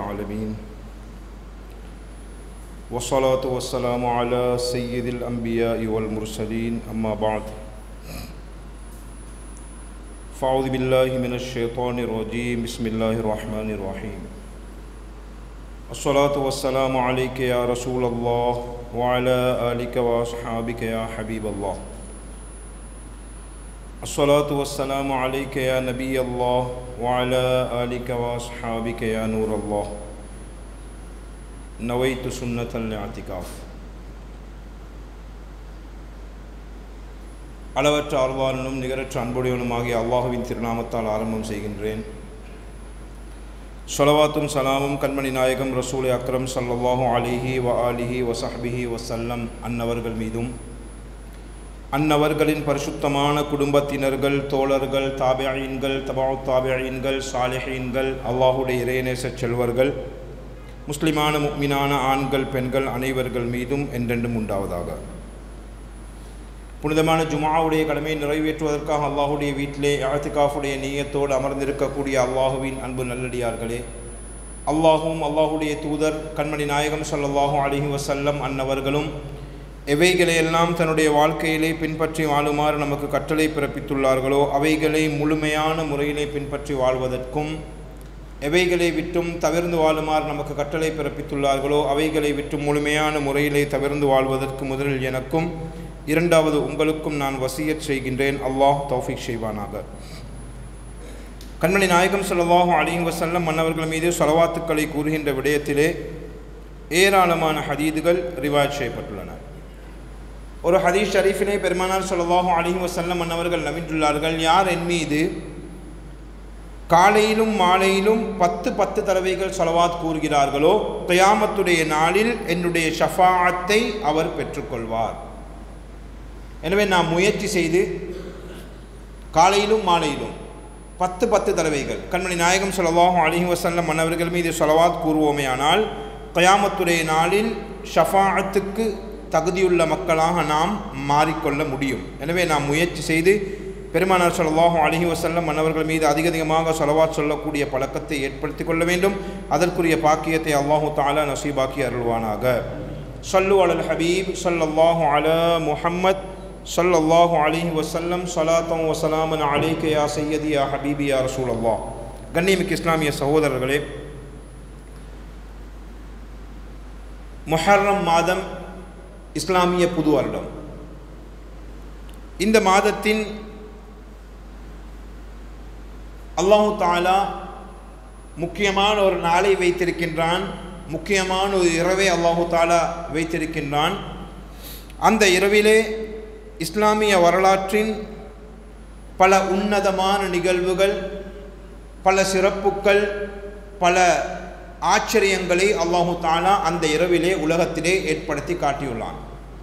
العالمين والصلاة والسلام على سيد الأنبياء والمرسلين أما بعد فأعوذ بالله من الشيطان الرجيم بسم الله الرحمن الرحيم الصلاة والسلام عليك يا رسول الله وعلى آلك وأصحابك يا حبيب الله الصلاة والسلام عليك يا نبي الله وعلى آلك وأصحابك يا نور الله نويت سنة الاعتكاف அளவற்ற ஆழ்வாரனும் நிகரற்ற அன்புடையவனுமாகிய அல்லாஹுவின் திருநாமத்தால் ஆரம்பம் செய்கின்றேன் சொலவாத்தும் சலாமும் கண்மணி நாயகம் ரசூல் அக்ரம் சல்லல்லாஹு அலிஹி வ ஆலிஹி வசஹபிஹி வசல்லம் அன்னவர்கள் மீதும் அன்னவர்களின் பரிசுத்தமான குடும்பத்தினர்கள் தோழர்கள் தாபியீன்கள் தபாவு தாபியீன்கள் சாலிஹீன்கள் அல்லாஹுடைய இறைநேச செல்வர்கள் முஸ்லிமான முக்மினான ஆண்கள் பெண்கள் அனைவர்கள் மீதும் என்றென்றும் உண்டாவதாக புனிதமான ஜுமாவுடைய கடமையை நிறைவேற்றுவதற்காக அல்லாஹுடைய வீட்டிலே அழத்திகாஃபுடைய நீயத்தோடு அமர்ந்திருக்கக்கூடிய அல்லாஹுவின் அன்பு நல்லடியார்களே அல்லாஹும் அல்லாஹுடைய தூதர் கண்மணி நாயகம் சல்லாஹூ அலிஹி வசல்லம் அன்னவர்களும் எவைகளையெல்லாம் தன்னுடைய வாழ்க்கையிலே பின்பற்றி வாழுமாறு நமக்கு கட்டளை பிறப்பித்துள்ளார்களோ அவைகளை முழுமையான முறையிலே பின்பற்றி வாழ்வதற்கும் எவைகளை விட்டும் தவிர்ந்து வாழுமாறு நமக்கு கட்டளை பிறப்பித்துள்ளார்களோ அவைகளை விட்டும் முழுமையான முறையிலே தவிர்ந்து வாழ்வதற்கு முதலில் எனக்கும் இரண்டாவது உங்களுக்கும் நான் வசியத் செய்கின்றேன் அல்லாஹ் தௌஃபிக் செய்வானாக கண்மணி நாயகம் சொல்லவாகும் அலிங் வசல்லம் மன்னவர்கள் மீது சொலவாத்துக்களை கூறுகின்ற விடயத்திலே ஏராளமான ஹதீதுகள் ரிவாஜ் செய்யப்பட்டுள்ளன ஒரு ஹதீஸ் ஷரீஃபினை பெருமானார் சொல்லவாகும் அலிங் வசல்லம் மன்னவர்கள் நவின்றுள்ளார்கள் யார் என் மீது காலையிலும் மாலையிலும் பத்து பத்து தடவைகள் சொலவாத் கூறுகிறார்களோ கயாமத்துடைய நாளில் என்னுடைய ஷஃபாத்தை அவர் பெற்றுக்கொள்வார் எனவே நாம் முயற்சி செய்து காலையிலும் மாலையிலும் பத்து பத்து தடவைகள் கண்மணி நாயகம் சொல்லவாகும் அலிஹி வசல்லம் மன்னவர்கள் மீது சொலவாத் கூறுவோமே ஆனால் கயாமத்துடைய நாளில் ஷஃபாத்துக்கு தகுதியுள்ள மக்களாக நாம் மாறிக்கொள்ள முடியும் எனவே நாம் முயற்சி செய்து பெருமானார் சொல்லவாகும் அலிஹி வசல்லம் மன்னவர்கள் மீது அதிக அதிகமாக சொலவாத் சொல்லக்கூடிய பழக்கத்தை ஏற்படுத்தி கொள்ள வேண்டும் அதற்குரிய பாக்கியத்தை அல்லாஹு தாலா நசீபாக்கி அருள்வானாக சொல்லு அலல் ஹபீப் சொல்லல்லாஹு அல முஹம்மத் சொல்லல்லாஹு அலிஹி வசல்லம் சலாத்தம் வசலாமன் அலிக யா சையதி யா ஹபீபி யா ரசூல் அல்லா கண்ணியமிக்கு இஸ்லாமிய சகோதரர்களே முஹர்ரம் மாதம் இஸ்லாமிய புது வருடம் இந்த மாதத்தின் அல்லாஹு தாலா முக்கியமான ஒரு நாளை வைத்திருக்கின்றான் முக்கியமான ஒரு இரவை அல்லாஹு தாலா வைத்திருக்கின்றான் அந்த இரவிலே இஸ்லாமிய வரலாற்றின் பல உன்னதமான நிகழ்வுகள் பல சிறப்புகள் பல ஆச்சரியங்களை அல்லாஹு தாலா அந்த இரவிலே உலகத்திலே ஏற்படுத்தி காட்டியுள்ளான்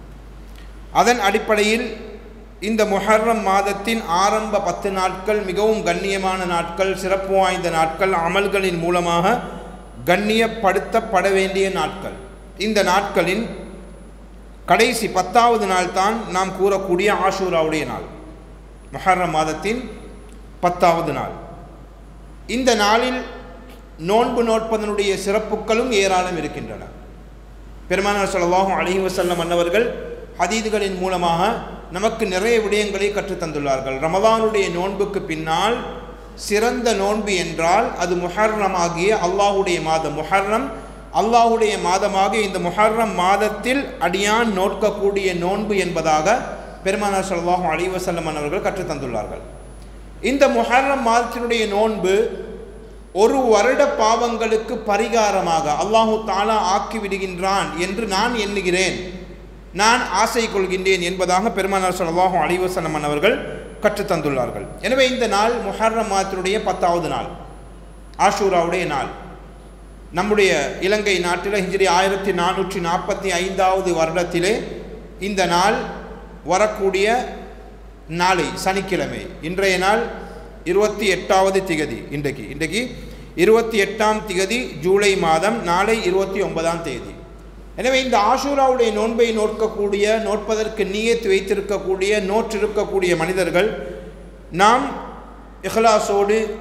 அதன் அடிப்படையில் இந்த முஹர்ரம் மாதத்தின் ஆரம்ப பத்து நாட்கள் மிகவும் கண்ணியமான நாட்கள் சிறப்பு வாய்ந்த நாட்கள் அமல்களின் மூலமாக கண்ணியப்படுத்தப்பட வேண்டிய நாட்கள் இந்த நாட்களின் கடைசி பத்தாவது நாள் தான் நாம் கூறக்கூடிய ஆஷூராவுடைய நாள் மஹர்ரம் மாதத்தின் பத்தாவது நாள் இந்த நாளில் நோன்பு நோட்பதனுடைய சிறப்புகளும் ஏராளம் இருக்கின்றன பெருமானார் சொல்லவாகும் அலிஹி வசல்லம் அன்னவர்கள் ஹதீதுகளின் மூலமாக நமக்கு நிறைய விடயங்களை கற்றுத்தந்துள்ளார்கள் ரமதானுடைய நோன்புக்கு பின்னால் சிறந்த நோன்பு என்றால் அது முஹர்ரமாகிய அல்லாஹுடைய மாதம் முஹர்ரம் அல்லாஹுடைய மாதமாக இந்த முஹர்ரம் மாதத்தில் அடியான் நோட்கக்கூடிய நோன்பு என்பதாக பெருமானார் சொல்லாஹு அலிவசல்லம் அவர்கள் கற்றுத்தந்துள்ளார்கள் இந்த முஹர்ரம் மாதத்தினுடைய நோன்பு ஒரு வருட பாவங்களுக்கு பரிகாரமாக அல்லாஹு தாலா ஆக்கி விடுகின்றான் என்று நான் எண்ணுகிறேன் நான் ஆசை கொள்கின்றேன் என்பதாக பெருமானார் சொல்லாஹு அலிவசல்லம் அவர்கள் கற்றுத்தந்துள்ளார்கள் எனவே இந்த நாள் முஹர்ரம் மாதத்தினுடைய பத்தாவது நாள் ஆஷூராவுடைய நாள் நம்முடைய இலங்கை நாட்டில் ஹிஜ்ரி ஆயிரத்தி நானூற்றி நாற்பத்தி ஐந்தாவது வருடத்திலே இந்த நாள் வரக்கூடிய நாளை சனிக்கிழமை இன்றைய நாள் இருபத்தி எட்டாவது திகதி இன்றைக்கு இன்றைக்கு இருபத்தி எட்டாம் திகதி ஜூலை மாதம் நாளை இருபத்தி ஒன்பதாம் தேதி எனவே இந்த ஆஷூராவுடைய நோன்பை நோட்கக்கூடிய நோட்பதற்கு நீயத்து வைத்திருக்கக்கூடிய நோற்றிருக்கக்கூடிய மனிதர்கள் நாம் இஹ்லாஸோடு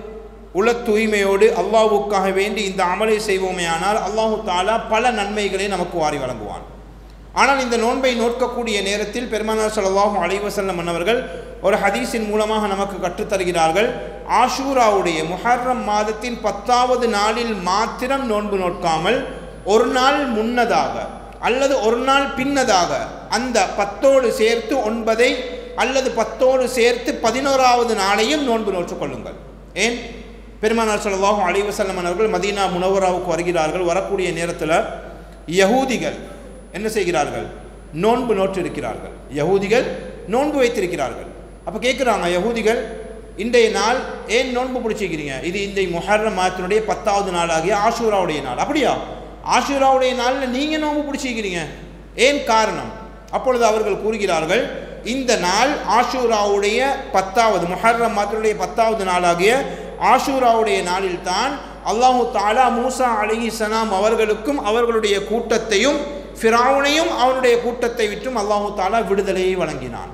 உள தூய்மையோடு அல்லாஹ்வுக்காக வேண்டி இந்த அமலை செய்வோமேயானால் அல்லாஹு தாலா பல நன்மைகளை நமக்கு வாரி வழங்குவான் ஆனால் இந்த நோன்பை நோக்கக்கூடிய நேரத்தில் பெருமானார் ஸல்லல்லாஹு அலைஹி வஸல்லம் அன்னவர்கள் ஒரு ஹதீஸின் மூலமாக நமக்கு கற்றுத்தருகிறார்கள் ஆஷூராவுடைய முஹர்ரம் மாதத்தின் பத்தாவது நாளில் மாத்திரம் நோன்பு நோட்காமல் ஒரு நாள் முன்னதாக அல்லது ஒரு நாள் பின்னதாக அந்த பத்தோடு சேர்த்து ஒன்பதை அல்லது பத்தோடு சேர்த்து பதினோராவது நாளையும் நோன்பு நோற்றுக் கொள்ளுங்கள் ஏன் பெருமானார் ஸல்லல்லாஹு அலைஹி வஸல்லம் அவர்கள் மதீனா முனவராவுக்கு வருகிறார்கள் வரக்கூடிய நேரத்தில் யகூதிகள் என்ன செய்கிறார்கள் நோன்பு நோற்று இருக்கிறார்கள் யகூதிகள் நோன்பு வைத்திருக்கிறார்கள் அப்போ கேட்குறாங்க யகூதிகள் இன்றைய நாள் ஏன் நோன்பு பிடிச்சிக்கிறீங்க இது இந்த முஹர்ரம் மாதத்தினுடைய பத்தாவது நாளாகிய ஆஷூராவுடைய நாள் அப்படியா ஆஷூராவுடைய நாளில் நீங்கள் நோன்பு பிடிச்சிக்கிறீங்க ஏன் காரணம் அப்பொழுது அவர்கள் கூறுகிறார்கள் இந்த நாள் ஆஷூராவுடைய பத்தாவது முஹர்ரம் மாதத்தினுடைய பத்தாவது நாளாகிய ஆஷூராவுடைய நாளில்தான் அல்லாஹு தாலா மூசா அலிஹிசலாம் அவர்களுக்கும் அவர்களுடைய கூட்டத்தையும் ஃபிரௌனையும் அவனுடைய கூட்டத்தை விற்றும் அல்லாஹு தாலா விடுதலையை வழங்கினான்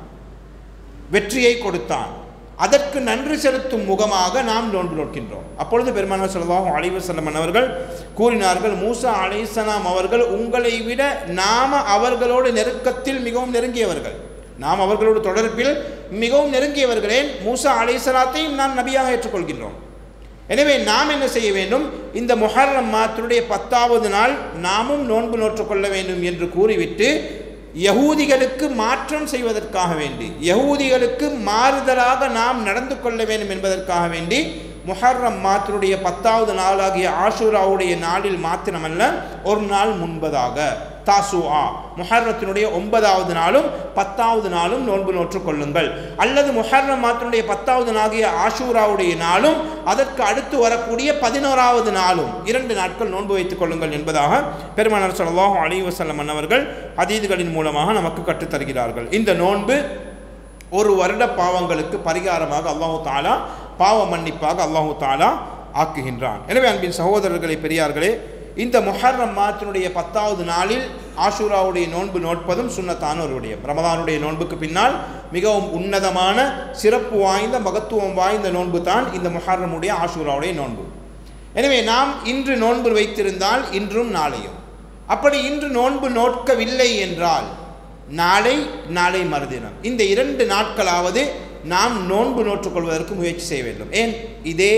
வெற்றியை கொடுத்தான் அதற்கு நன்றி செலுத்தும் முகமாக நாம் நோன்பு நோக்கின்றோம் அப்பொழுது பெருமானார் ஸல்லல்லாஹு அலைஹி வஸல்லம் அவர்கள் கூறினார்கள் மூசா அலைஹிஸ்ஸலாம் அவர்கள் உங்களை விட நாம அவர்களோடு நெருக்கத்தில் மிகவும் நெருங்கியவர்கள் நாம் அவர்களோடு தொடர்பில் மிகவும் நெருங்கியவர்களே மூசா அலைஹிஸ்ஸலாத்தையும் நாம் நபியாக ஏற்றுக்கொள்கின்றோம் எனவே நாம் என்ன செய்ய வேண்டும் இந்த முஹர்ரம் மாத்தினுடைய பத்தாவது நாள் நாமும் நோன்பு நோற்றுக்கொள்ள வேண்டும் என்று கூறிவிட்டு யகூதிகளுக்கு மாற்றம் செய்வதற்காக வேண்டி யகூதிகளுக்கு மாறுதலாக நாம் நடந்து கொள்ள வேண்டும் என்பதற்காக வேண்டி முஹர்ரம் மாத்தினுடைய பத்தாவது நாளாகிய ஆஷூராவுடைய நாளில் மாத்திரமல்ல ஒரு நாள் முன்பதாக தாசுஆ முஹர்ரத்தினுடைய ஒன்பதாவது நாளும் பத்தாவது நாளும் நோன்பு நோற்றுக் கொள்ளுங்கள் அல்லது முஹர்ரம் மாத்தினுடைய பத்தாவது நாளாகிய ஆஷூராவுடைய நாளும் அதற்கு அடுத்து வரக்கூடிய பதினோராவது நாளும் இரண்டு நாட்கள் நோன்பு வைத்துக் கொள்ளுங்கள் என்பதாக பெருமானார் ஸல்லல்லாஹு அலைஹி வஸல்லம் அன்னவர்கள் அதீதுகளின் மூலமாக நமக்கு கற்றுத்தருகிறார்கள் இந்த நோன்பு ஒரு வருட பாவங்களுக்கு பரிகாரமாக அல்லாஹு தாலா பாவ மன்னிப்பாக அல்லாஹு தாலா ஆக்குகின்றான் எனவே அன்பின் சகோதரர்களே பெரியார்களே இந்த முஹர்ரம் மாதத்தினுடைய பத்தாவது நாளில் ஆஷூராவுடைய நோன்பு நோட்பதும் சுன்னத்தான ஒரு விடயம் ரமதானுடைய நோன்புக்கு பின்னால் மிகவும் உன்னதமான சிறப்பு வாய்ந்த மகத்துவம் வாய்ந்த நோன்பு தான் இந்த முஹர்ரமுடைய ஆஷூராவுடைய நோன்பு எனவே நாம் இன்று நோன்பு வைத்திருந்தால் இன்றும் நாளையும் அப்படி இன்று நோன்பு நோட்கவில்லை என்றால் நாளை நாளை மறுதினம் இந்த இரண்டு நாட்களாவது நாம் நோன்பு நோற்றுக்கொள்வதற்கு முயற்சி செய்ய வேண்டும் ஏன் இதே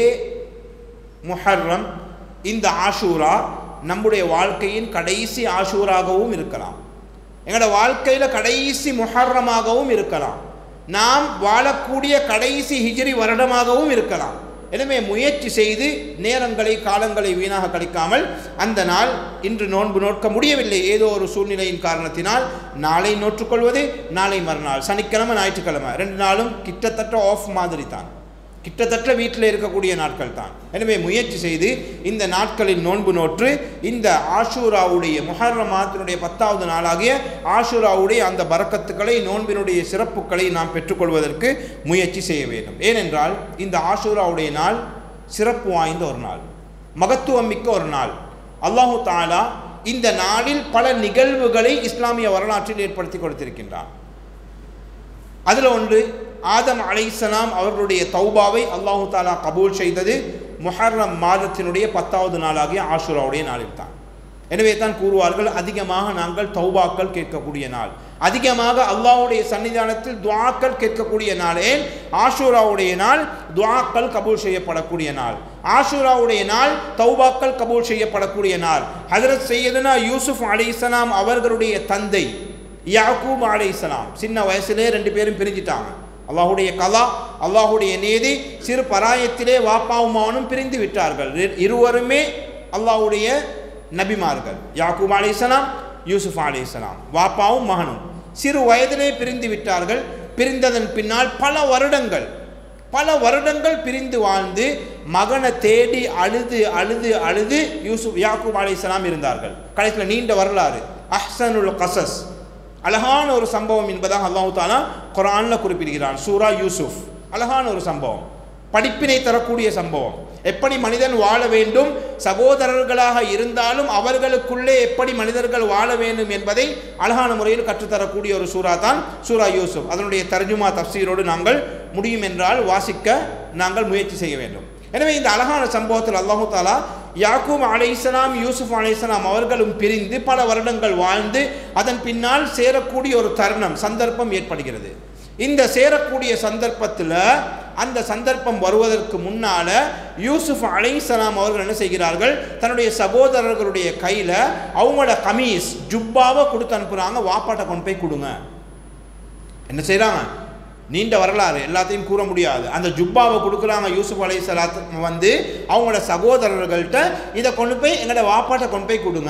முஹர்ரம் இந்த ஆஷூரா நம்முடைய வாழ்க்கையின் கடைசி ஆஷூராகவும் இருக்கலாம் எங்களோட வாழ்க்கையில் கடைசி முஹர்ரமாகவும் இருக்கலாம் நாம் வாழக்கூடிய கடைசி ஹிஜ்ரி வருடமாகவும் இருக்கலாம் எனவே முயற்சி செய்து நேரங்களை காலங்களை வீணாக கழிக்காமல் அந்த நாள் இன்று நோன்பு நோக்க முடியவில்லை ஏதோ ஒரு சூழ்நிலையின் காரணத்தினால் நாளை நோற்றுக்கொள்வது நாளை மறுநாள் சனிக்கிழமை ஞாயிற்றுக்கிழமை ரெண்டு நாளும் கிட்டத்தட்ட ஆஃப் மாதிரி தான் கிட்டத்தட்ட வீட்டில் இருக்கக்கூடிய நாட்கள் தான் எனவே முயற்சி செய்து இந்த நாட்களில் நோன்பு நோற்று இந்த ஆஷூராவுடைய முஹர்ரம் மாதத்தினுடைய பத்தாவது நாளாகிய ஆஷூராவுடைய அந்த பறக்கத்துக்களை நோன்பினுடைய சிறப்புகளை நாம் பெற்றுக்கொள்வதற்கு முயற்சி செய்ய வேண்டும் ஏனென்றால் இந்த ஆஷூராவுடைய நாள் சிறப்பு வாய்ந்த ஒரு நாள் மகத்துவம் மிக்க ஒரு நாள் அல்லாஹு தாலா இந்த நாளில் பல நிகழ்வுகளை இஸ்லாமிய வரலாற்றில் ஏற்படுத்தி கொடுத்திருக்கின்றான் அதில் ஒன்று ஆதம் அலைசலாம் அவர்களுடைய தௌபாவை அல்லாஹு தாலா கபூல் செய்தது முஹர்ரம் மாதத்தினுடைய பத்தாவது நாளாகிய ஆஷுராவுடைய நாளில் தான் எனவே தான் கூறுவார்கள் அதிகமாக நாங்கள் தௌபாக்கள் கேட்கக்கூடிய நாள் அதிகமாக அல்லாஹ்வுடைய சன்னிதானத்தில் துவாக்கள் கேட்கக்கூடிய நாள் ஏன் ஆஷூராவுடைய நாள் துவாக்கள் கபூல் செய்யப்படக்கூடிய நாள் ஆஷூராவுடைய நாள் தௌபாக்கள் கபூல் செய்யப்படக்கூடிய நாள் ஹஜரத் சையதுனா யூசுப் அலைசலாம் அவர்களுடைய தந்தை யாக்கூப் அலைசலாம் சின்ன வயசுலே ரெண்டு பேரும் பிரிஞ்சிட்டாங்க அல்லாஹுடைய கலா அல்லாஹுடைய நீதி சிறு பராயத்திலே வாப்பாவுமாவனும் பிரிந்து விட்டார்கள் இரு- இருவருமே அல்லாஹுடைய நபிமார்கள் யாக்கூப் அலைசலாம் யூசுப் அலைசலாம் வாப்பாவும் மகனும் சிறு வயதிலே பிரிந்து விட்டார்கள் பிரிந்ததன் பின்னால் பல வருடங்கள் பல வருடங்கள் பிரிந்து வாழ்ந்து மகனை தேடி அழுது அழுது அழுது யூசுப் யாக்கூப் அலைஹிஸ்ஸலாம் இருந்தார்கள் கடைசியில் நீண்ட வரலாறு அஹ்சனுல் கசஸ் அழகான ஒரு சம்பவம் என்பதாக அல்லாஹு தாலா குரானில் குறிப்பிடுகிறான் சூரா யூசுப் அழகான ஒரு சம்பவம் படிப்பினை தரக்கூடிய சம்பவம் எப்படி மனிதன் வாழ வேண்டும் சகோதரர்களாக இருந்தாலும் அவர்களுக்குள்ளே எப்படி மனிதர்கள் வாழ வேண்டும் என்பதை அழகான முறையில் கற்றுத்தரக்கூடிய ஒரு சூறா தான் சூரா யூசுப் அதனுடைய தர்ஜுமா தப்சீரோடு நாங்கள் முடியும் என்றால் வாசிக்க நாங்கள் முயற்சி செய்ய வேண்டும் எனவே இந்த அழகான சம்பவத்தில் அல்லாஹு தாலா யாக்கூப் அலைஹிஸ்ஸலாம் யூசுப் அலைஹிஸ்ஸலாம் அவர்களும் பிரிந்து பல வருடங்கள் வாழ்ந்து அதன் பின்னால் சேரக்கூடிய ஒரு தருணம் சந்தர்ப்பம் ஏற்படுகிறது இந்த சேரக்கூடிய சந்தர்ப்பத்தில் அந்த சந்தர்ப்பம் வருவதற்கு முன்னால யூசுப் அலைஹிஸ்ஸலாம் அவர்கள் என்ன செய்கிறார்கள் தன்னுடைய சகோதரர்களுடைய கையில் அவங்களோட கமீஸ் ஜுப்பாவை கொடுத்து அனுப்புகிறாங்க வாப்பாட்டை கொண்டு போய் கொடுங்க என்ன செய்கிறாங்க நீண்ட வரலாறு எல்லாத்தையும் கூற முடியாது அந்த ஜுப்பாவை கொடுக்குறாங்க யூசுப் அலை சலாத்து வந்து அவங்களோட சகோதரர்கள்ட்ட இதை கொண்டு போய் எங்களோட வாப்பாட்டை கொண்டு போய் கொடுங்க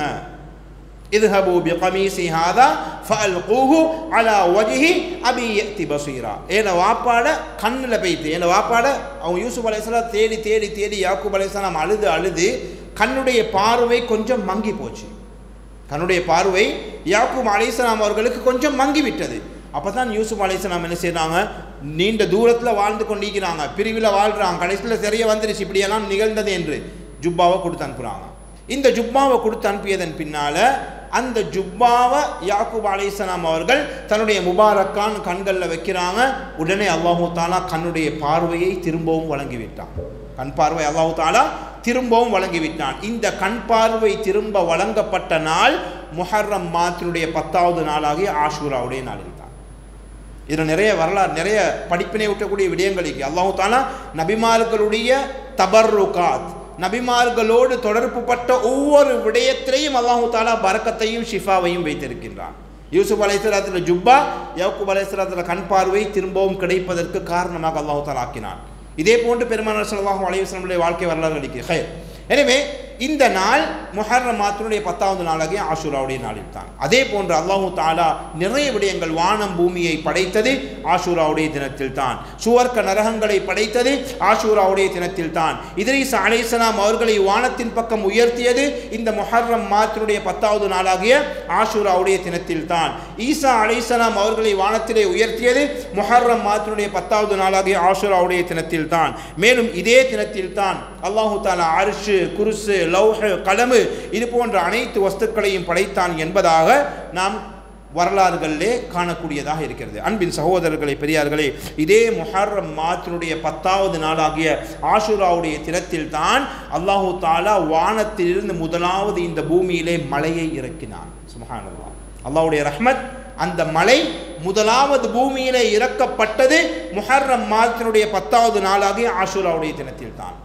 இதுஹபு பி கமீசி ஹாதா ஃபல்கூஹு அலா வஜ்ஹி அபி யத்தி பசீரா ஏன வாப்பாட கண்ணில் போய்த்து என் வாப்பாட அவங்க யூசுப் அலைஹிஸ்ஸலாம் தேடி தேடி தேடி யாக்கூப் அலைஹிஸ்ஸலாம் அழுது அழுது கண்ணுடைய பார்வை கொஞ்சம் மங்கி போச்சு கண்ணுடைய பார்வை யாக்கூப் அலைஹிஸ்ஸலாம் அவர்களுக்கு கொஞ்சம் மங்கி விட்டது அப்போ தான் யூசுப் அலைஹிஸ்ஸலாம் என்ன செய்கிறாங்க நீண்ட தூரத்தில் வாழ்ந்து கொண்டிருக்கிறாங்க பிரிவில் வாழ்கிறாங்க கடைசியில் தெரிய வந்துருச்சு இப்படியெல்லாம் நிகழ்ந்தது என்று ஜுப்பாவை கொடுத்து அனுப்புகிறாங்க இந்த ஜுப்பாவை கொடுத்து அனுப்பியதன் பின்னால் அந்த ஜுப்பாவை யாக்கூப் அலைஹிஸ்ஸலாம் அவர்கள் தன்னுடைய முபாரக்கான் கண்களில் வைக்கிறாங்க உடனே அல்லாஹு தாலா கண்ணுடைய பார்வையை திரும்பவும் வழங்கிவிட்டான் கண் பார்வை அல்லாஹு தாலா திரும்பவும் வழங்கிவிட்டான் இந்த கண் பார்வை திரும்ப வழங்கப்பட்ட நாள் முஹர்ரம் மாத்தினுடைய பத்தாவது நாளாகிய ஆஷூராவுடைய நாளில் தான் இதில் நிறைய வரலாறு நிறைய படிப்பினை ஊட்டக்கூடிய விடயங்கள் இருக்கு அல்லாஹு தாலா நபிமார்களுடைய தபர்ருகாத் நபிமார்களோடு தொடர்பு பட்ட ஒவ்வொரு விடயத்திலையும் அல்லாஹு தாலா பரக்கத்தையும் ஷிஃபாவையும் வைத்திருக்கின்றான் யூசுப் அலைசலாத்தில் ஜுப்பா யவுக்குப் அலைசலாத்தில் கண் பார்வை திரும்பவும் கிடைப்பதற்கு காரணமாக அல்லாஹு தாலா ஆக்கினான் இதே போன்று பெருமானார் ஸல்லல்லாஹு அலைஹி வஸல்லமுடைய வாழ்க்கை வரலாறு அளிக்கிறது ஹைர் எனவே இந்த நாள் முஹர்ரம் மாத்தினுடைய பத்தாவது நாளாகிய ஆஷூராவுடைய நாளில் தான் அதே போன்று அல்லாஹு தாலா நிறைய விடயங்கள் வானம் பூமியை படைத்தது ஆஷூராவுடைய தினத்தில் தான் சுவர்க்க நரகங்களை படைத்தது ஆஷூராவுடைய தினத்தில் தான் இத்ரீஸ் அலைசலாம் அவர்களை வானத்தின் பக்கம் உயர்த்தியது இந்த முஹர்ரம் மாத்தினுடைய பத்தாவது நாளாகிய ஆஷூராவுடைய தினத்தில் தான் ஈசா அலைசலாம் அவர்களை வானத்திலே உயர்த்தியது முஹர்ரம் மாத்தினுடைய பத்தாவது நாளாகிய ஆஷூராவுடைய தினத்தில் தான் மேலும் இதே தினத்தில் தான் அல்லாஹு தாலா அரிஷு குருசு லௌஹ கலமு இது போன்ற அனைத்து வஸ்துக்களையும் படைத்தான் என்பதாக நாம் வரலாறுகளிலே காணக்கூடியதாக இருக்கிறது அன்பின் சகோதரர்களை பெரியார்களே இதே முஹர்ரம் மாத்தினுடைய பத்தாவது நாளாகிய ஆஷுராவுடைய தினத்தில் தான் அல்லாஹு தாலா வானத்திலிருந்து முதலாவது இந்த பூமியிலே மலையை இறக்கினான் சுபஹானல்லாஹ் அல்லாஹ்வுடைய ரஹ்மத் அந்த மலை முதலாவது பூமியிலே இறக்கப்பட்டது முஹர்ரம் மாதத்தினுடைய பத்தாவது நாளாகிய ஆஷூராவுடைய தினத்தில் தான்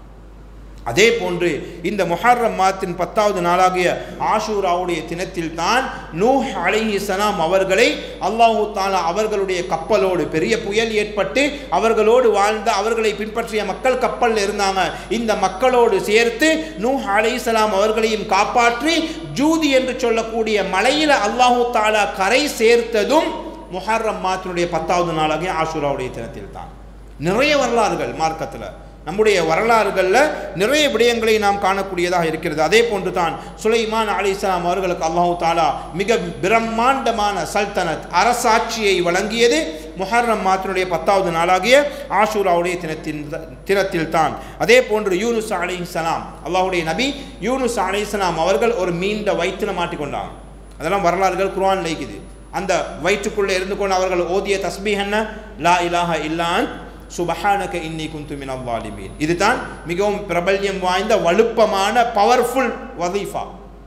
அதே போன்று இந்த முஹர்ரம் மாத்தின் பத்தாவது நாளாகிய ஆஷூராவுடைய தினத்தில் தான் நூஹ் அலைஹி சலாம் அவர்களை அல்லாஹு தாலா அவர்களுடைய கப்பலோடு பெரிய புயல் ஏற்பட்டு அவர்களோடு வாழ்ந்த அவர்களை பின்பற்றிய மக்கள் கப்பலில் இருந்தாங்க இந்த மக்களோடு சேர்த்து நூஹ் அலைஹிஸ்ஸலாம் அவர்களையும் காப்பாற்றி ஜூதி என்று சொல்லக்கூடிய மலையில் அல்லாஹு தாலா கரை சேர்த்ததும் முஹர்ரம் மாத்தினுடைய பத்தாவது நாளாகிய ஆஷூராவுடைய தினத்தில் தான் நிறைய வரலாறுகள் மார்க்கத்தில் நம்முடைய வரலாறுகளில் நிறைய விடயங்களை நாம் காணக்கூடியதாக இருக்கிறது அதே போன்று தான் சுலைமான் அலி இஸ்லாம் அவர்களுக்கு அல்லாஹு தாலா மிக பிரம்மாண்டமான சல்தனத் அரசாட்சியை வழங்கியது முஹர்ரம் மாத்தினுடைய பத்தாவது நாளாகிய ஆஷூராவுடைய தினத்தின் தினத்தில் தான் அதே போன்று யூனுஸ் அலி இஸ்லாம் அல்லாஹுடைய நபி யூனுஸ் அலி இஸ்லாம் அவர்கள் ஒரு மீண்ட வயிற்றில் மாட்டிக்கொண்டாங்க அதெல்லாம் வரலாறுகள் குர்ஆன் லைக்குது அந்த வயிற்றுக்குள்ளே இருந்து கொண்டு அவர்கள் ஓதிய தஸ்பீஹ் என்ன லா இலாஹ இல்லான் சுபஹானக இன்னி குந்து மினல் வாலிமீன் இதுதான் மிகவும் பிரபல்யம் வாய்ந்த வலுப்பமான பவர்ஃபுல் வதீஃபா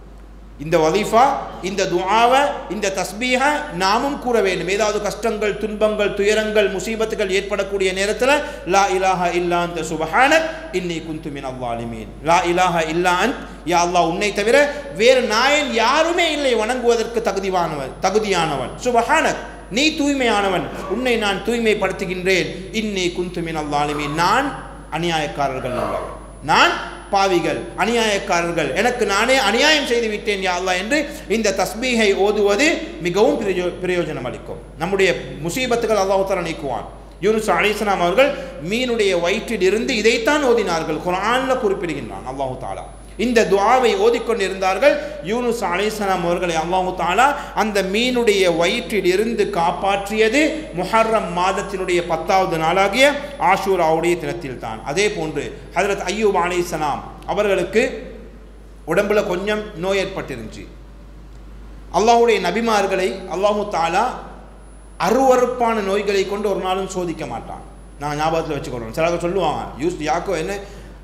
இந்த வதீஃபா இந்த துஆவை இந்த தஸ்பீஹை நாமும் கூற வேண்டும் ஏதாவது கஷ்டங்கள் துன்பங்கள் துயரங்கள் முசீபத்துகள் ஏற்படக்கூடிய நேரத்தில் லா இலாஹ இல்லா அந்த சுபஹானக் இன்னி குந்து மினல் வாலிமீன் லா இலாஹ இல்லா அந்த் யா அல்லாஹ் உன்னை தவிர வேறு நாயன் யாருமே இல்லை வணங்குவதற்கு தகுதியானவன் தகுதியானவன் சுபஹானக் நீ தூய்மையானவன் உன்னை நான் தூய்மைப்படுத்துகின்றேன் இன்னி குந்துமின் அல்லாலுமே நான் அநியாயக்காரர்கள் உள்ளவன் நான் பாவிகள் அநியாயக்காரர்கள் எனக்கு நானே அநியாயம் செய்து விட்டேன் யா அல்லாஹ் என்று இந்த தஸ்பீகை ஓதுவது மிகவும் பிரயோ பிரயோஜனம் அளிக்கும் நம்முடைய முசீபத்துகள் அல்லாஹால நீக்குவான் யூனுஸ் அலிஸ்லாம் அவர்கள் மீனுடைய வயிற்றில் இருந்து இதைத்தான் ஓதினார்கள் குரானில் குறிப்பிடுகின்றான் அல்லாஹு தாலா இந்த துஆவை ஓதிக்கொண்டிருந்தார்கள் யூனுஸ் அலைசலாம் அவர்களை அல்லாஹு தாலா அந்த மீனுடைய வயிற்றில் இருந்து காப்பாற்றியது முஹர்ரம் மாதத்தினுடைய பத்தாவது நாளாகிய ஆஷூராவுடைய தினத்தில் தான் அதே போன்று ஹதரத் ஐயூப் அலைசலாம் அவர்களுக்கு உடம்புல கொஞ்சம் நோய் ஏற்பட்டிருந்துச்சு அல்லாஹுடைய நபிமார்களை அல்லாஹு தாலா அருவறுப்பான நோய்களை கொண்டு ஒரு நாளும் சோதிக்க மாட்டான் நான் ஞாபகத்தில் வச்சுக்கொள்கிறேன் சிலர்கள் சொல்லுவாங்க யூஸ் யாக்கோ என்ன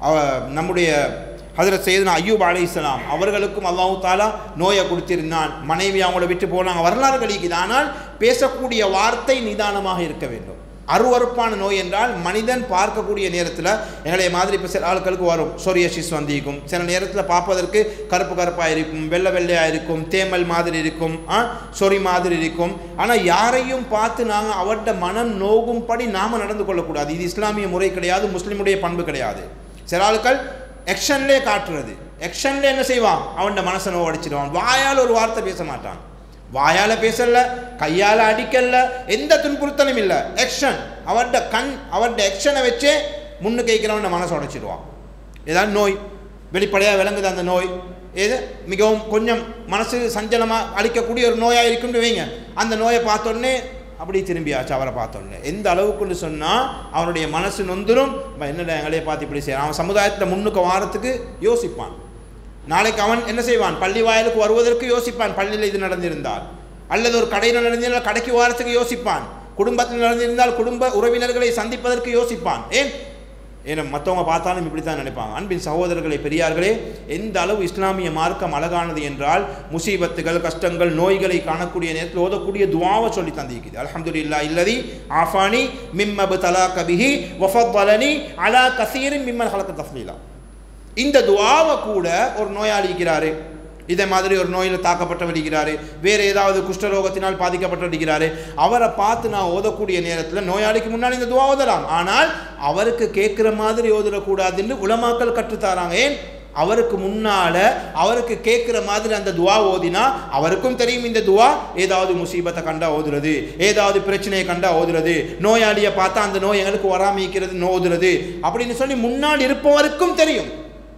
அவ- நம்முடைய ஹதரத் சையதுனா அய்யூப் அலைஹிஸ்ஸலாம் அவர்களுக்கும் அல்லாஹு தாலா நோயை கொடுத்திருந்தான் மனைவி அவங்கள விட்டு போனாங்க வரலாறு கழிக்குது ஆனால் பேசக்கூடிய வார்த்தை நிதானமாக இருக்க வேண்டும் அருவருப்பான நோய் என்றால் மனிதன் பார்க்கக்கூடிய நேரத்தில் எங்களை மாதிரி இப்போ சில ஆட்களுக்கு வரும் சொரியாசிஸ் வந்திருக்கும் சில நேரத்தில் பார்ப்பதற்கு கருப்பு கருப்பாக இருக்கும் வெள்ளை வெள்ளையாக இருக்கும் தேமல் மாதிரி இருக்கும் ஆ, சொறி மாதிரி இருக்கும் ஆனால் யாரையும் பார்த்து நாங்கள் அவர்கிட்ட மனம் நோகும்படி நாம் நடந்து கொள்ளக்கூடாது இது இஸ்லாமிய முறை கிடையாது முஸ்லிமுடைய பண்பு கிடையாது சில ஆட்கள் எக்ஷன்லே காட்டுறது எக்ஷன்ல என்ன செய்வான் அவன்கிட்ட மனசை நோவடிச்சிடுவான் வாயால் ஒரு வார்த்தை பேச மாட்டான் வாயால் பேசல கையால் அடிக்கல எந்த துன்புறுத்தலும் இல்லை எக்ஷன் அவன்கிட்ட கண் அவன்கிட்ட எக்ஷனை வச்சே முன்னு கேட்கிறவன் மனசை உடைச்சிடுவான் ஏதாவது நோய் வெளிப்படையாக விளங்குது அந்த நோய் ஏது மிகவும் கொஞ்சம் மனசு சஞ்சலமாக அளிக்கக்கூடிய ஒரு நோயாக இருக்குன்னு வைங்க அந்த நோயை பார்த்தோன்னே அப்படி திரும்பியாச்சு அவரை பார்த்தோன்னே எந்த அளவுக்குன்னு சொன்னால் அவனுடைய மனசு நொந்துரும் "அப்பா, என்னடா எங்களையே பார்த்து இப்படி செய்யறான் அவன் சமுதாயத்தில் முன்னுக்கு வாரத்துக்கு யோசிப்பான் நாளைக்கு அவன் என்ன செய்வான் பள்ளி வாயிலுக்கு வருவதற்கு யோசிப்பான் பள்ளியில் இது நடந்திருந்தால் அல்லது ஒரு கடையில் நடந்திருந்தால் கடைக்கு வாரத்துக்கு யோசிப்பான் குடும்பத்தில் நடந்திருந்தால் குடும்ப உறவினர்களை சந்திப்பதற்கு யோசிப்பான் ஏன் ஏன்னா மற்றவங்க பார்த்தாலும் இப்படி தான் நினைப்பாங்க அன்பின் சகோதரர்களே பெரியார்களே எந்த அளவு இஸ்லாமிய மார்க்கம் அழகானது என்றால் முசீபத்துகள் கஷ்டங்கள் நோய்களை காணக்கூடிய நேரத்தில் ஓதக்கூடிய துவாவை சொல்லி தந்திருக்குது அல்ஹம்துலில்லா இல்லதி ஆஃபானி மிம்மபு தலா கபிஹி வஃபத்வலனி அலா கசீரின் மிம்மன் ஹலக்க தஃலீலா இந்த துவாவை கூட ஒரு நோயாளி இருக்கிறாரு இதே மாதிரி ஒரு நோயில் தாக்கப்பட்டவர் இருக்கிறாரு வேறு ஏதாவது குஷ்டரோகத்தினால் பாதிக்கப்பட்டு இருக்கிறாரு அவரை பார்த்து நான் ஓதக்கூடிய நேரத்தில் நோயாளிக்கு முன்னால் இந்த துவா ஓதலாம் ஆனால் அவருக்கு கேட்குற மாதிரி ஓதிடக்கூடாதுன்னு உலமாக்கள் கற்றுத்தாராங்க ஏன் அவருக்கு முன்னால அவருக்கு கேட்குற மாதிரி அந்த துவா ஓதினா அவருக்கும் தெரியும் இந்த துவா ஏதாவது முசீபத்தை கண்டா ஓதுறது ஏதாவது பிரச்சனையை கண்டா ஓதுறது நோயாளியை பார்த்தா அந்த நோய் எங்களுக்கு வராமிக்கிறது ஓதுறது அப்படின்னு சொல்லி முன்னால் இருப்பவருக்கும் தெரியும்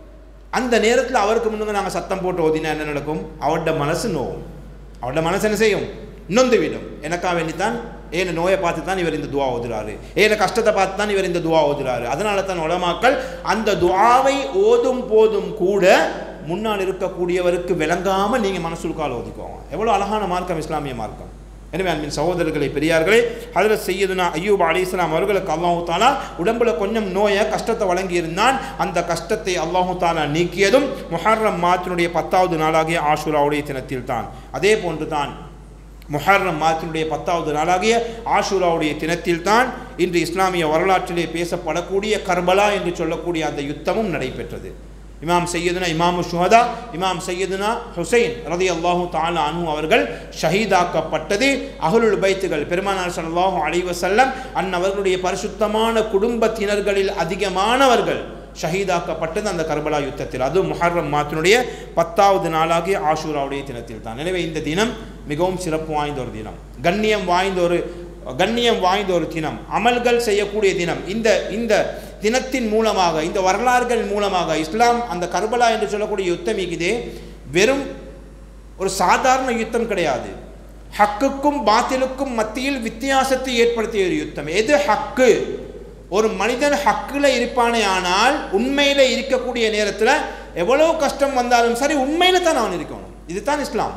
அந்த நேரத்தில் அவருக்கு முன்னுங்க நாங்கள் சத்தம் போட்டு ஓதினா என்ன நடக்கும் அவரோட மனசு நோவும் அவரோட மனசு என்ன செய்யும் நொந்து விடும் எனக்காக வேண்டித்தான் ஏன நோயை பார்த்து தான் இவர் இந்த துவா ஓதுறாரு ஏன கஷ்டத்தை பார்த்து தான் இவர் இந்த துவா ஓதுறாரு அதனால தான் உலமாக்கள் அந்த துவாவை ஓதும் போதும் கூட முன்னால் இருக்கக்கூடியவருக்கு விளங்காமல் நீங்கள் மனசுக்கால் ஓதிக்கோங்க எவ்வளோ அழகான மார்க்கம் இஸ்லாமிய மார்க்கம் எனவே அன்பின் சகோதரர்களே பெரியார்களே அதில் செய்யதுனா ஐயூப் அலிஸ்லாம் அவர்களுக்கு அல்லாஹு தாலா உடம்புல கொஞ்சம் நோயை கஷ்டத்தை வழங்கியிருந்தான் அந்த கஷ்டத்தை அல்லாஹு தாலா நீக்கியதும் முஹர்ரம் மாத்தினுடைய பத்தாவது நாளாகிய ஆஷுராவுடைய தினத்தில் தான் அதே போன்று தான் முஹர்ரம் மாதத்தினுடைய பத்தாவது நாளாகிய ஆஷூராவுடைய தினத்தில் தான் இன்று இஸ்லாமிய வரலாற்றிலே பேசப்படக்கூடிய கர்பலா என்று சொல்லக்கூடிய அந்த யுத்தமும் நடைபெற்றது இமாம் சையதுனா இமாமு ஷுஹதா இமாம் சையதுனா ஹுசைன் ரதி அல்லாஹூ தாலா அனு அவர்கள் ஷஹீதாக்கப்பட்டது அகலுல் பைத்துகள் பெருமானார் ஸல்லல்லாஹு அலைஹி வஸல்லம் அன்னவர்களுடைய பரிசுத்தமான குடும்பத்தினர்களில் அதிகமானவர்கள் ஷஹீதாக்கப்பட்டது அந்த கர்பலா யுத்தத்தில் அது முஹர்ரம் மாத்தினுடைய பத்தாவது நாளாகிய ஆஷூராவுடைய தினத்தில் தான் எனவே இந்த தினம் மிகவும் சிறப்பு வாய்ந்த ஒரு தினம் கண்ணியம் வாய்ந்த ஒரு கண்ணியம் வாய்ந்த ஒரு தினம் அமல்கள் செய்யக்கூடிய தினம் இந்த இந்த தினத்தின் மூலமாக இந்த வரலாறுகள் மூலமாக இஸ்லாம் அந்த கர்பலா என்று சொல்லக்கூடிய யுத்தம் இதே வெறும் ஒரு சாதாரண யுத்தம் கிடையாது ஹக்குக்கும் பாத்திலுக்கும் மத்தியில் வித்தியாசத்தை ஏற்படுத்திய ஒரு யுத்தம் எது ஹக்கு ஒரு மனிதன் ஹக்கில் இருப்பானே ஆனால் உண்மையில் இருக்கக்கூடிய நேரத்தில் எவ்வளோ கஷ்டம் வந்தாலும் சரி உண்மையில் தான் அவன் இருக்கணும் இதுதான் இஸ்லாம்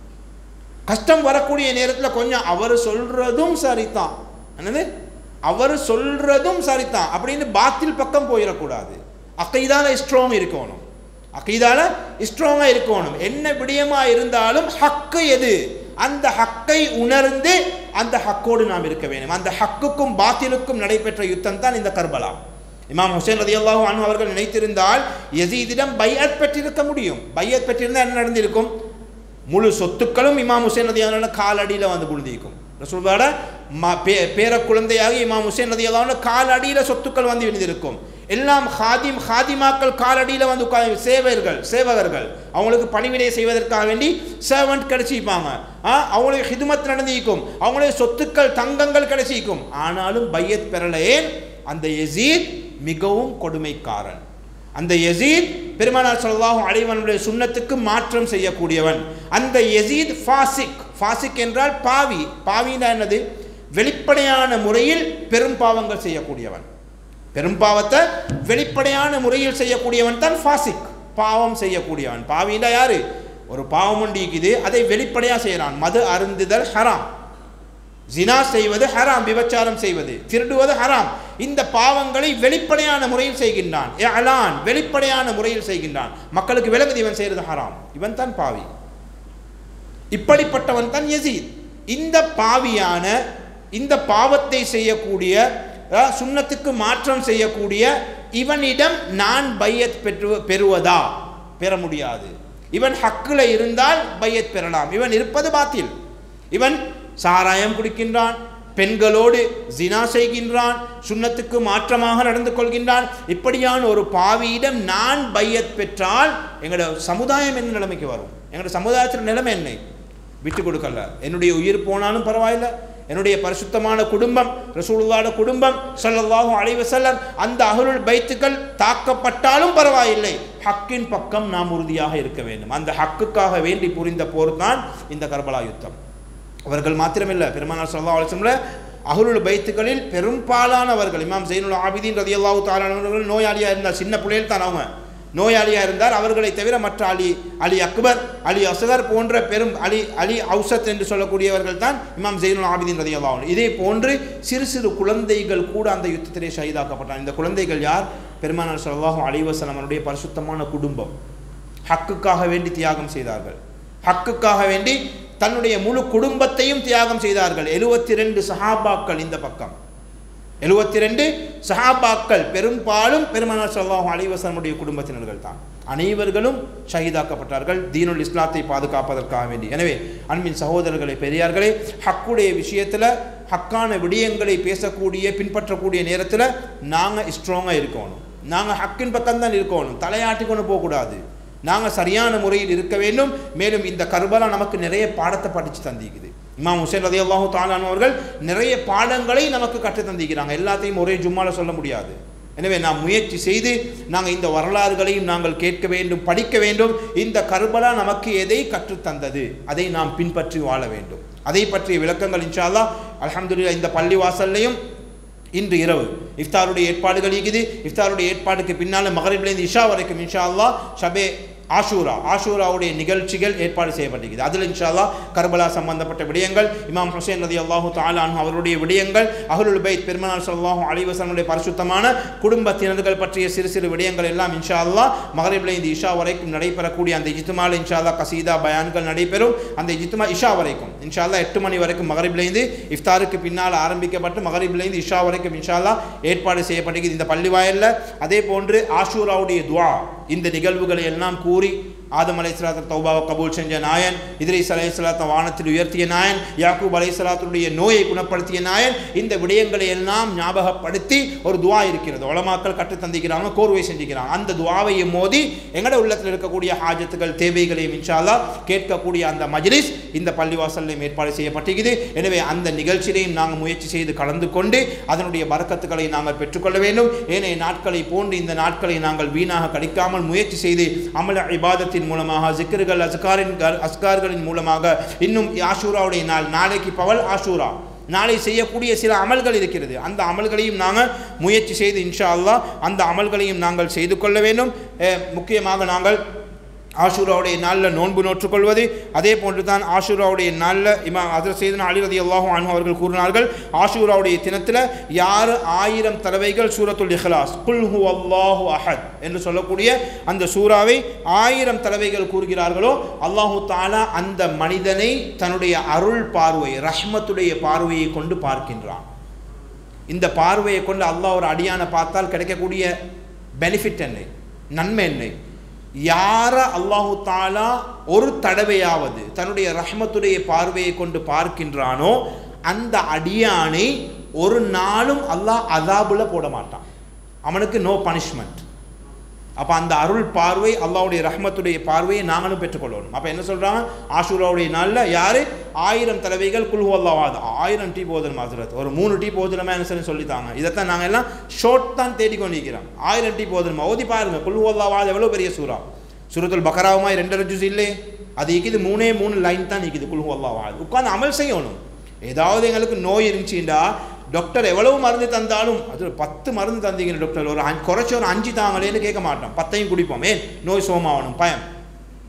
கஷ்டம் வரக்கூடிய நேரத்தில் கொஞ்சம் அவர் சொல்கிறதும் சரிதான் என்னது அவர் சொல்கிறதும் சரிதான் அப்படின்னு பாத்தில் பக்கம் போயிடக்கூடாது அக்கைதால ஸ்ட்ராங் இருக்கணும் அக்கீதால ஸ்ட்ராங்காக இருக்கணும் என்ன விடயமாக இருந்தாலும் ஹக்கு எது அந்த ஹக்கை உணர்ந்து அந்த ஹக்கோடு நாம் இருக்க வேண்டும் அந்த ஹக்குக்கும் பாத்திலுக்கும் நடைபெற்ற யுத்தம் தான் இந்த கர்பலா இமாம் ஹுசேன் ரதி அல்லாஹு அனு அவர்கள் நினைத்திருந்தால் யசீதிடம் பையத் பெற்றிருக்க முடியும் பையத் பெற்றிருந்தால் என்ன நடந்திருக்கும் முழு சொத்துக்களும் இமாம் ஹுசேன் ரதி அல்லாஹ் காலடியில் வந்து புழுதிக்கும் ரசூலோட ம பே பேர குழந்தையாக இமாம் ஹுசேன் ரதி அல்லாஹ் காலடியில் சொத்துக்கள் வந்து விழுந்திருக்கும் எல்லாம் ஹாதிம் ஹாதிமாக்கள் காலடியில் வந்து உட்கார் சேவர்கள் சேவகர்கள் அவங்களுக்கு பணிவிடை செய்வதற்காக வேண்டி சேவன்ட் கிடைச்சிப்பாங்க ஆ அவங்களுக்கு ஹிதுமத் நடந்திருக்கும் அவங்களுக்கு சொத்துக்கள் தங்கங்கள் கிடைச்சிக்கும் ஆனாலும் பையத் பெறலே அந்த யசீத் மிகவும் கொடுமைக்காரன் அந்த யசீத் பெருமானார் ஸல்லல்லாஹு அலைஹி வஸல்லம் சுன்னத்துக்கு மாற்றம் செய்யக்கூடியவன் அந்த யசீத் ஃபாசிக் ஃபாசிக் என்றால் பாவி பாவினா என்னது வெளிப்படையான முறையில் பெரும் பாவங்கள் செய்யக்கூடியவன் பெரும் பாவத்தை வெளிப்படையான முறையில் செய்யக்கூடியவன் தான் ஃபாசிக் பாவம் செய்யக்கூடியவன் பாவினா யாரு ஒரு பாவம் ஒன்று இருக்குது அதை வெளிப்படையாக செய்கிறான் மது அருந்துதல் ஹராம் ஜினா செய்வது ஹராம் விபச்சாரம் செய்வது திருடுவது ஹராம் இந்த பாவங்களை வெளிப்படையான முறையில் செய்கின்றான் அலான் வெளிப்படையான முறையில் செய்கின்றான் மக்களுக்கு விளங்குது இவன் செய்கிறது ஹராம் இவன் தான் பாவி இப்படிப்பட்டவன் தான் யசீத் இந்த பாவியான இந்த பாவத்தை செய்யக்கூடிய அஹ், சுன்னத்துக்கு மாற்றம் செய்யக்கூடிய இவனிடம் நான் பையத் பெற்று பெறுவதா பெற முடியாது இவன் ஹக்கில் இருந்தால் பையத் பெறலாம் இவன் இருப்பது பாத்தில் இவன் சாராயம் குடிக்கின்றான் பெண்களோடு ஜினா செய்கின்றான் சுன்னத்துக்கு மாற்றமாக நடந்து கொள்கின்றான் இப்படியான ஒரு பாவியிடம் நான் பையத் பெற்றால் எங்களோட சமுதாயம் என்ன நிலைமைக்கு வரும் எங்களோட சமுதாயத்தில் நிலைமை என்ன விட்டு கொடுக்கல என்னுடைய உயிர் போனாலும் பரவாயில்லை என்னுடைய பரிசுத்தமான குடும்பம் ரசூலுல்லாஹ்வுடைய குடும்பம் ஸல்லல்லாஹு அலைஹி வஸல்லம் அந்த அஹ்லுல் பைத்துக்கள் தாக்கப்பட்டாலும் பரவாயில்லை ஹக்கின் பக்கம் நாம் உறுதியாக இருக்க வேண்டும் அந்த ஹக்குக்காக வேண்டி புரிந்த போர் தான் இந்த கர்பலா யுத்தம் அவர்கள் மாத்திரமில்லை பெருமானார் ஸல்லல்லாஹு அலைஹி வஸல்லம் அஹ்லுல் பைத்துகளில் பெரும்பாலானவர்கள் இமாம் ஜெயினுல் ஆபிதீன் ரதியல்லாஹு தஆலா அவர்கள் நோயாளியாக இருந்தார் சின்ன பிள்ளைகள் தான் அவங்க நோயாளியாக இருந்தார் அவர்களை தவிர மற்ற அலி அலி அக்பர் அலி அசகர் போன்ற பெரும் அலி அலி அவுசத் என்று சொல்லக்கூடியவர்கள் தான் இமாம் ஜெயினுல் ஆபிதீன் ரதியல்லாஹு இதே போன்று சிறு சிறு குழந்தைகள் கூட அந்த யுத்தத்திலே ஷஹீதாக்கப்பட்டார் இந்த குழந்தைகள் யார் பெருமானார் ஸல்லல்லாஹு அலைஹி வஸல்லம் அவருடைய பரிசுத்தமான குடும்பம் ஹக்குக்காக வேண்டி தியாகம் செய்தார்கள் ஹக்குக்காக வேண்டி தன்னுடைய முழு குடும்பத்தையும் தியாகம் செய்தார்கள் எழுபத்தி ரெண்டு சஹாபாக்கள் இந்த பக்கம் எழுபத்தி ரெண்டு சஹாபாக்கள் பெரும்பாலும் பெருமானார் ஸல்லல்லாஹு அலைஹி வஸல்லமுடைய குடும்பத்தினர்கள் தான் அனைவர்களும் ஷஹீதாக்கப்பட்டார்கள் தீனுல் இஸ்லாத்தை பாதுகாப்பதற்காக வேண்டி எனவே அன்பின் சகோதரர்களே பெரியார்களே ஹக்குடைய விஷயத்தில் ஹக்கான விடயங்களை பேசக்கூடிய பின்பற்றக்கூடிய நேரத்தில் நாங்கள் ஸ்ட்ராங்காக இருக்கணும் நாங்கள் ஹக்கின் பக்கம் தான் இருக்கணும் தலையாட்டி கொண்டு போகக்கூடாது நாங்கள் சரியான முறையில் இருக்க வேண்டும் மேலும் இந்த கர்பலா நமக்கு நிறைய பாடத்தை படித்து தந்திக்குது இமாம் ஹுசேன் ரதி அல்லாஹூ தாலான் அவர்கள் நிறைய பாடங்களை நமக்கு கற்றுத் தந்திக்கிறாங்க எல்லாத்தையும் ஒரே ஜும்மால சொல்ல முடியாது எனவே நாம் முயற்சி செய்து நாங்கள் இந்த வரலாறுகளையும் நாங்கள் கேட்க வேண்டும் படிக்க வேண்டும் இந்த கர்பலா நமக்கு எதை கற்றுத் தந்தது அதை நாம் பின்பற்றி வாழ வேண்டும் அதை பற்றிய விளக்கங்கள் இன்ஷா அல்லாஹ் அல்ஹம்துலில்லாஹ் இந்த பள்ளி வாசல்லையும் இன்று இரவு இஃப்தாருடைய ஏற்பாடுகள் இருக்குது இஃப்தாருடைய ஏற்பாடுக்கு பின்னால் மகரிப்லேருந்து இஷா வரைக்கும் இன்ஷா அல்லாஹ் ஷபே ஆஷூரா ஆஷூராவுடைய நிகழ்ச்சிகள் ஏற்பாடு செய்யப்பட்டிருக்குது அதில் இன்ஷா அல்லாஹ் கர்பலா சம்பந்தப்பட்ட விடயங்கள் இமாம் ஹுசேன் ரதி அல்லாஹு தாலான் அவருடைய விடயங்கள் அஹ்லுல் பைத் பெருமனார் ஸல்லல்லாஹு அலைஹி வஸல்லுடைய பரிசுத்தமான குடும்பத்தினர்கள் பற்றிய சிறு சிறு விடயங்கள் எல்லாம் இன்ஷா அல்லாஹ் மகரிப்லேருந்து இஷா வரைக்கும் நடைபெறக்கூடிய அந்த இஜ்துமால இன்ஷா அல்லாஹ் கசீதா பயான்கள் நடைபெறும் அந்த இஜ்துமா இஷா வரைக்கும் இன்ஷா அல்லாஹ் எட்டு மணி வரைக்கும் மகரிப்லேருந்து இஃப்தாருக்கு பின்னால் ஆரம்பிக்கப்பட்டு மகரிப்லேருந்து இஷா வரைக்கும் இன்ஷா அல்லாஹ் ஏற்பாடு செய்யப்பட்டிருக்குது இந்த பள்ளி வாயில்ல அதே போன்று ஆஷூராவுடைய துவா இந்த நிகழ்வுகளை எல்லாம் கூறி ஆதம் அலைஹிஸ்ஸலாத்து தௌபாவை கபூல் செஞ்ச நாயன் இத்ரீஸ் அலைஹிஸ்ஸலாத்தை வானத்தில் உயர்த்திய நாயன் யாக்கூப் அலைஹிஸ்ஸலாத்துடைய நோயை குணப்படுத்திய நாயன் இந்த விடயங்களை எல்லாம் ஞாபகப்படுத்தி ஒரு துவா இருக்கிறது உலமாக்கள் கற்று தந்திக்கிறாங்க கோர்வை செஞ்சுக்கிறாங்க அந்த துவாவையும் மோதி எங்கட உள்ளத்தில் இருக்கக்கூடிய ஹாஜத்துகள் தேவைகளையும் இன்ஷா அல்லாஹ் கேட்கக்கூடிய அந்த மஜ்லிஸ் இந்த பள்ளிவாசல்லையும் ஏற்பாடு செய்யப்பட்டிருக்குது எனவே அந்த நிகழ்ச்சியிலையும் நாங்கள் முயற்சி செய்து கலந்து கொண்டு அதனுடைய பறக்கத்துக்களை நாங்கள் பெற்றுக்கொள்ள வேண்டும் ஏனைய நாட்களை போன்று இந்த நாட்களை நாங்கள் வீணாக கழிக்காமல் முயற்சி செய்து அமல இபாதத்தின் மூலமாக ஜிக்ருகள் அஸ்காரின் அஸ்கார்களின் மூலமாக இன்னும் ஆஷூராவுடைய நாள் நாளைக்கு பவல் ஆஷூரா நாளை செய்யக்கூடிய சில அமல்கள் இருக்கிறது அந்த அமல்களையும் நாங்கள் முயற்சி செய்து இன்ஷா அல்லாஹ் அந்த அமல்களையும் நாங்கள் செய்து கொள்ள வேண்டும் அஹ், முக்கியமாக நாங்கள் ஆஷூராவுடைய நாளில் நோன்பு நோற்றுக்கொள்வது அதே போன்று தான் ஆஷூராவுடைய நாளில் இமா அதில் செய்தன அலி ரதி அல்லாஹும் அன்ஹு அவர்கள் கூறினார்கள் ஆஷூராவுடைய தினத்தில் யார் ஆயிரம் தடவைகள் சூரத்துல் இஹ்லாஸ் குல் ஹு அல்லாஹு அஹத் என்று சொல்லக்கூடிய அந்த சூறாவை ஆயிரம் தடவைகள் கூறுகிறார்களோ அல்லாஹு தாலா அந்த மனிதனை தன்னுடைய அருள் பார்வை ரஹ்மத்துடைய பார்வையை கொண்டு பார்க்கின்றான் இந்த பார்வையை கொண்டு அல்லாஹ் ஒரு அடியானை பார்த்தால் கிடைக்கக்கூடிய பெனிஃபிட் என்ன நன்மை என்ன யார அல்லாஹு தாலா ஒரு தடவையாவது தன்னுடைய ரஹ்மத்துடைய பார்வையை கொண்டு பார்க்கின்றானோ அந்த அடியானை ஒரு நாளும் அல்லாஹ் அதாபுல போட மாட்டான் அவனுக்கு நோ பனிஷ்மெண்ட் அப்போ அந்த அருள் பார்வை அல்லாஹ்வுடைய ரஹ்மத்துடைய பார்வையை நாங்களும் பெற்றுக்கொள்ளணும் அப்போ என்ன சொல்கிறாங்க ஆஷூராவுடைய நாளில் யார் ஆயிரம் தடவைகள் குல்ஹு அல்லாவாது ஆயிரம் டீ போதனம் ஹசரத் ஒரு மூணு டீ போதனமா என்ன சொல்லி சொல்லித்தாங்க இதைத்தான் நாங்கள் எல்லாம் ஷோர்ட் தான் தேடிக்கொண்டு இருக்கிறோம் ஆயிரம் டீ போதனமா ஓதி பாருங்க குல்ஹு அல்லாவாது எவ்வளோ பெரிய சூறா சூரத்துல் பக்கராவுமா ரெண்டரை ஜூஸ் இல்லை அது இருக்குது மூணே மூணு லைன் தான் நிற்குது குல்ஹு அல்லாவாது உட்காந்து அமல் செய்யணும் ஏதாவது எங்களுக்கு நோய் இருந்துச்சுண்டா டாக்டர் எவ்வளவு மருந்து தந்தாலும் அது ஒரு பத்து மருந்து தந்தீங்க டாக்டர் ஒரு அஞ்சு குறைச்சி ஒரு அஞ்சு தாங்களேன்னு கேட்க மாட்டோம் பத்தையும் குடிப்போம் ஏன் நோய் சோமாகணும் பயம்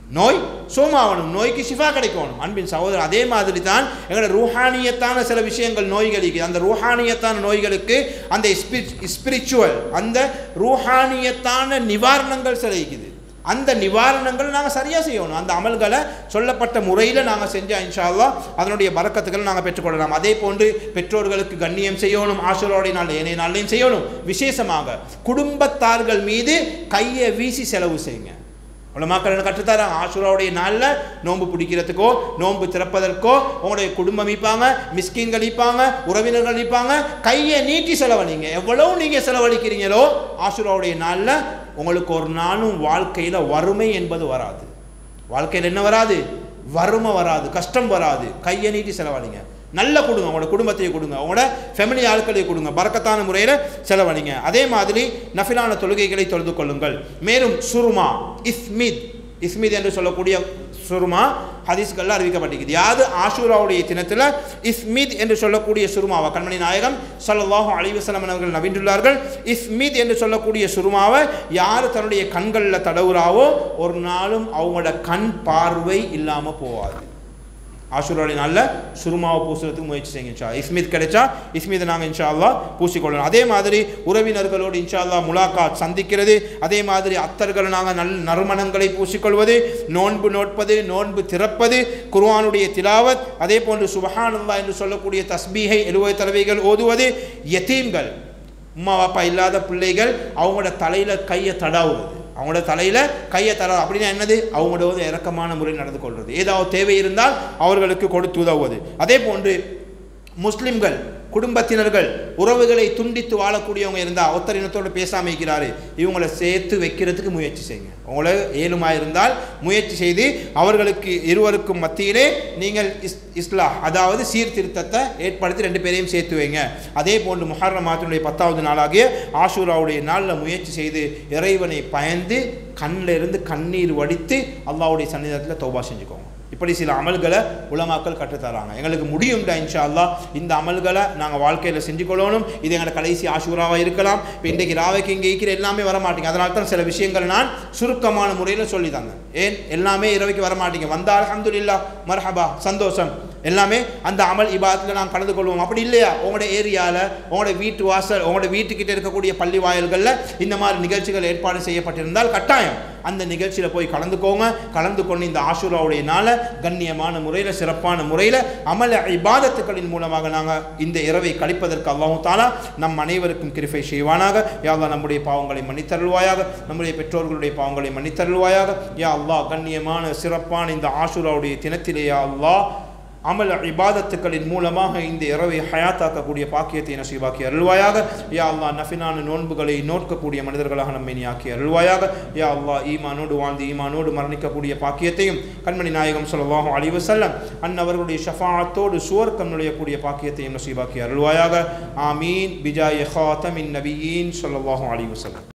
நோய் சோமாவணும் நோய்க்கு ஷிஃபா கிடைக்கணும் அன்பின் சகோதரர் அதே மாதிரி தான் எங்களோட ரூஹானியத்தான சில விஷயங்கள் நோய்களுக்கு அந்த ரூஹானியத்தான நோய்களுக்கு அந்த ஸ்பிரிச்சுவல் அந்த ரூஹானியத்தான நிவாரணங்கள் சில இருக்குது அந்த நிவாரணங்கள் நாங்கள் சரியாக செய்யணும் அந்த அமல்களை சொல்லப்பட்ட முறையில் நாங்கள் செஞ்சால் இன்ஷா அல்லாஹ் அதனுடைய பறக்கத்துகளை நாங்கள் பெற்றுக்கொள்ளலாம் அதே போன்று பெற்றோர்களுக்கு கண்ணியம் செய்யணும் ஆசிரோடைய நாள் ஏனைய நாள்லையும் செய்யணும் விசேஷமாக குடும்பத்தார்கள் மீது கையை வீசி செலவு செய்யுங்க உலமாக்கள் என்ன கற்றுத்தராங்க ஆசுராவுடைய நாளில் நோன்பு பிடிக்கிறதுக்கோ நோன்பு திறப்பதற்கோ உங்களுடைய குடும்பம் இப்பாங்க மிஸ்கின்கள் இப்பாங்க உறவினர்கள் இப்பாங்க கையை நீட்டி செலவழிங்க எவ்வளவு நீங்கள் செலவழிக்கிறீங்களோ ஆசுராவுடைய நாளில் உங்களுக்கு ஒரு நாளும் வாழ்க்கையில் வறுமை என்பது வராது வாழ்க்கையில் என்ன வராது வறுமை வராது கஷ்டம் வராது கையை நீட்டி செலவழிங்க நல்ல கொடுங்க உங்களோட குடும்பத்தையும் கொடுங்க உங்களோட ஃபேமிலி ஆட்களையும் கொடுங்க பறக்கத்தான முறையில் செலவழிங்க அதே மாதிரி நஃபிலான தொழுகைகளை தொழுது கொள்ளுங்கள் மேலும் சுருமா இஸ்மித் இஸ்மித் என்று சொல்லக்கூடிய சுருமா ஹதீஸ்களில் அறிவிக்கப்பட்டிருக்குது யாது ஆஷூராவுடைய தினத்தில் இஸ்மித் என்று சொல்லக்கூடிய சுருமாவை கண்மணி நாயகம் ஸல்லல்லாஹு அலைஹி வஸல்லம் அவர்கள் நவின்றுள்ளார்கள் இஸ்மித் என்று சொல்லக்கூடிய சுருமாவை யார் தன்னுடைய கண்களில் தடவுறாவோ ஒரு நாளும் அவங்களோட கண் பார்வை இல்லாமல் போகாது ஆஷூராவுடைய நாளில் சுருமாவை பூசுறதுக்கு முயற்சி செய்யுங்க இன்ஷா இஸ்மித் கிடைச்சா இஸ்மித்தை நாங்கள் இன்ஷா அல்லா பூசிக்கொள்ளணும் அதே மாதிரி உறவினர்களோடு இன்ஷா அல்லா முலாக்காத் சந்திக்கிறது அதே மாதிரி அத்தர்கள் நாங்கள் நல் நறுமணங்களை பூசிக்கொள்வது நோன்பு நோட்பது நோன்பு திறப்பது குர்ஆனுடைய திலாவத் அதே போன்று சுபஹானல்லா என்று சொல்லக்கூடிய தஸ்பீகை எழுபது தடவைகள் ஓதுவது யத்தீம்கள் உம்மா அப்பா இல்லாத பிள்ளைகள் அவங்களோட தலையில் கையை தடாவுறது அவங்களோட தலையில் கையை தர அப்படின்னா என்னது அவங்களோட இறக்கமான முறை நடந்து கொள்வது ஏதாவது தேவை இருந்தால் அவர்களுக்கு கொடுத்து உதவுவது அதே போன்று முஸ்லிம்கள் குடும்பத்தினர்கள் உறவுகளை துண்டித்து வாழக்கூடியவங்க இருந்தால் ஒருத்தர் இனத்தோடு பேசாமல் இருக்கிறாரு இவங்களை சேர்த்து வைக்கிறதுக்கு முயற்சி செய்யுங்க உங்களை ஏழுமா இருந்தால் முயற்சி செய்து அவர்களுக்கு இருவருக்கும் மத்தியிலே நீங்கள் இஸ் இஸ்லா அதாவது சீர்திருத்தத்தை ஏற்படுத்தி ரெண்டு பேரையும் சேர்த்து வைங்க அதே போன்று முஹர்ரம் மாதத்தினுடைய பத்தாவது நாளாகிய ஆஷூராவுடைய நாளில் முயற்சி செய்து இறைவனை பயந்து கண்ணில் இருந்து கண்ணீர் வடித்து அல்லாவுடைய சன்னிதானத்தில் தௌபா செஞ்சுக்கோங்க இப்படி சில அமல்களை உலமாக்கள் கற்றுத்தராங்க எங்களுக்கு முடியும்டா இன்ஷா அல்லாஹ் இந்த அமல்களை நாங்கள் வாழ்க்கையில் செஞ்சு கொள்ளணும் இது எங்களோட கடைசி ஆசூராவாக இருக்கலாம் இப்போ இன்றைக்கு ராவைக்கு இங்கே இருக்கிற எல்லாமே வர மாட்டீங்க அதனால தான் சில விஷயங்கள் நான் சுருக்கமான முறையில் சொல்லி தந்தேன் ஏன் எல்லாமே இரவைக்கு வர மாட்டீங்க வந்தால் அல்ஹம்துலில்லாஹ் மர்ஹபா சந்தோஷம் எல்லாமே அந்த அமல் இபாதத்தில் நாம் கலந்து கொள்வோம் அப்படி இல்லையா உங்களோட ஏரியாவில் உங்களோட வீட்டு வாசல் உங்களோட வீட்டுக்கிட்ட இருக்கக்கூடிய பள்ளி வாயில்களில் இந்த மாதிரி நிகழ்ச்சிகள் ஏற்பாடு செய்யப்பட்டிருந்தால் கட்டாயம் அந்த நிகழ்ச்சியில் போய் கலந்துக்கோங்க கலந்து கொண்டு இந்த ஆஷூராவுடைய நாளை கண்ணியமான முறையில் சிறப்பான முறையில் அமல இபாதத்துக்களின் மூலமாக நாங்கள் இந்த இரவை கழிப்பதற்கு அல்லாஹும் தாலா நம் அனைவருக்கும் கிருஃபை செய்வானாக யா அல்லாஹ் நம்முடைய பாவங்களை மன்னித்தருள்வாயாக நம்முடைய பெற்றோர்களுடைய பாவங்களை மன்னித்தருள்வாயாக யா அல்லாஹ் கண்ணியமான சிறப்பான இந்த ஆஷூராவுடைய தினத்திலே யா அல்லாஹ் அமல் இபாதத்துக்களின் மூலமாக இந்த இரவை ஹயாத்தாக்கக்கூடிய பாக்கியத்தை நசீபாக்கி அருள்வாயாக யா அல்லாஹ் நஃபினான நோன்புகளை நோக்கக்கூடிய மனிதர்களாக நம்மை நீ ஆக்கி அருள்வாயாக யா அல்லாஹ் ஈமானோடு வாழ்ந்து ஈமானோடு மரணிக்கக்கூடிய பாக்கியத்தையும் கண்மணி நாயகம் ஸல்லல்லாஹு அலைஹி வஸல்லம் அன்னவர்களுடைய ஷஃபாஅத்தோடு சுவர்க்கம் நுழையக்கூடிய பாக்கியத்தையும் நசீபாக்கி அருள்வாயாக ஆமீன் பிஜாய் ஹாத்தமின் நபியீன் ஸல்லல்லாஹு அலைஹி வஸல்லம்